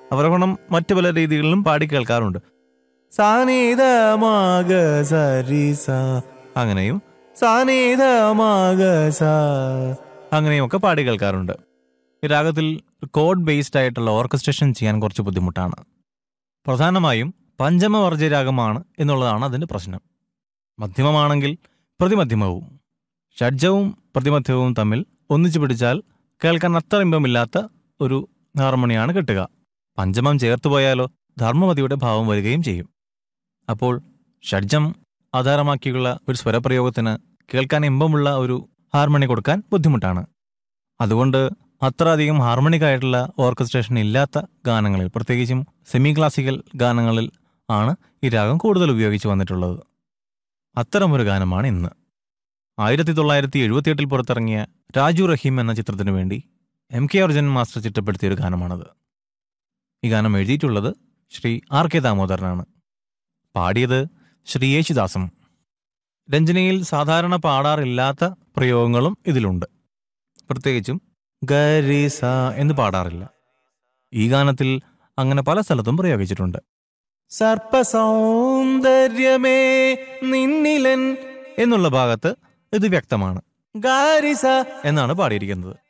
അവരോഹണം മറ്റു പല രീതികളിലും പാടി കേൾക്കാറുണ്ട് സാനീത മാഗ സരിസ അങ്ങനെയും സാനീത മാഗ സ അങ്ങനെയും ഒക്കെ പാടി കേൾക്കാറുണ്ട് ഈ രാഗത്തിൽ കോഡ് ബേസ്ഡ് ആയിട്ടുള്ള ഓർക്കസ്ട്രേഷൻ ചെയ്യാൻ കുറച്ച് ബുദ്ധിമുട്ടാണ് പ്രധാനമായും പഞ്ചമവർജ്ജ രാഗമാണ് എന്നുള്ളതാണ് അതിൻ്റെ പ്രശ്നം മധ്യമമാണെങ്കിൽ പ്രതിമധ്യമവും ഷഡ്ജവും പ്രതിമധ്യവും തമ്മിൽ ഒന്നിച്ചു പിടിച്ചാൽ കേൾക്കാൻ അത്ര ഇമ്പമില്ലാത്ത ഒരു ഹാർമണിയാണ് കിട്ടുക പഞ്ചമം ചേർത്ത് പോയാലോ ധർമ്മമതിയുടെ ഭാവം വരികയും ചെയ്യും അപ്പോൾ ഷഡ്ജം ആധാരമാക്കിയുള്ള ഒരു സ്വരപ്രയോഗത്തിന് കേൾക്കാൻ ഇമ്പമുള്ള ഒരു ഹാർമണി കൊടുക്കാൻ ബുദ്ധിമുട്ടാണ് അതുകൊണ്ട് അത്ര അധികം ഹാർമണിക് ആയിട്ടുള്ള ഓർക്കസ്ട്രേഷൻ ഇല്ലാത്ത ഗാനങ്ങളിൽ പ്രത്യേകിച്ചും സെമി ക്ലാസിക്കൽ ഗാനങ്ങളിൽ ആണ് ഈ രാഗം കൂടുതൽ ഉപയോഗിച്ച് വന്നിട്ടുള്ളത് അത്തരമൊരു ഗാനമാണ് ഇന്ന് ആയിരത്തി തൊള്ളായിരത്തി എഴുപത്തിയെട്ടിൽ പുറത്തിറങ്ങിയ രാജു റഹീം എന്ന ചിത്രത്തിനു വേണ്ടി എം കെ അർജുൻ മാസ്റ്റർ ചിട്ടപ്പെടുത്തിയ ഒരു ഗാനമാണത് ഈ ഗാനം എഴുതിയിട്ടുള്ളത് ശ്രീ ആർ കെ ദാമോദരനാണ് പാടിയത് ശ്രീ യേശുദാസും രഞ്ജനയിൽ സാധാരണ പാടാറില്ലാത്ത പ്രയോഗങ്ങളും ഇതിലുണ്ട് പ്രത്യേകിച്ചും ഗരിസ എന്ന് പാടാറില്ല ഈ ഗാനത്തിൽ അങ്ങനെ പല സ്ഥലത്തും പ്രയോഗിച്ചിട്ടുണ്ട് സർപ്പസൗന്ദര്യമേ നിന്നിലൻ എന്നുള്ള ഭാഗത്ത് ഇത് വ്യക്തമാണ് ഗാരിസ എന്നാണ് പാടിയിരിക്കുന്നത്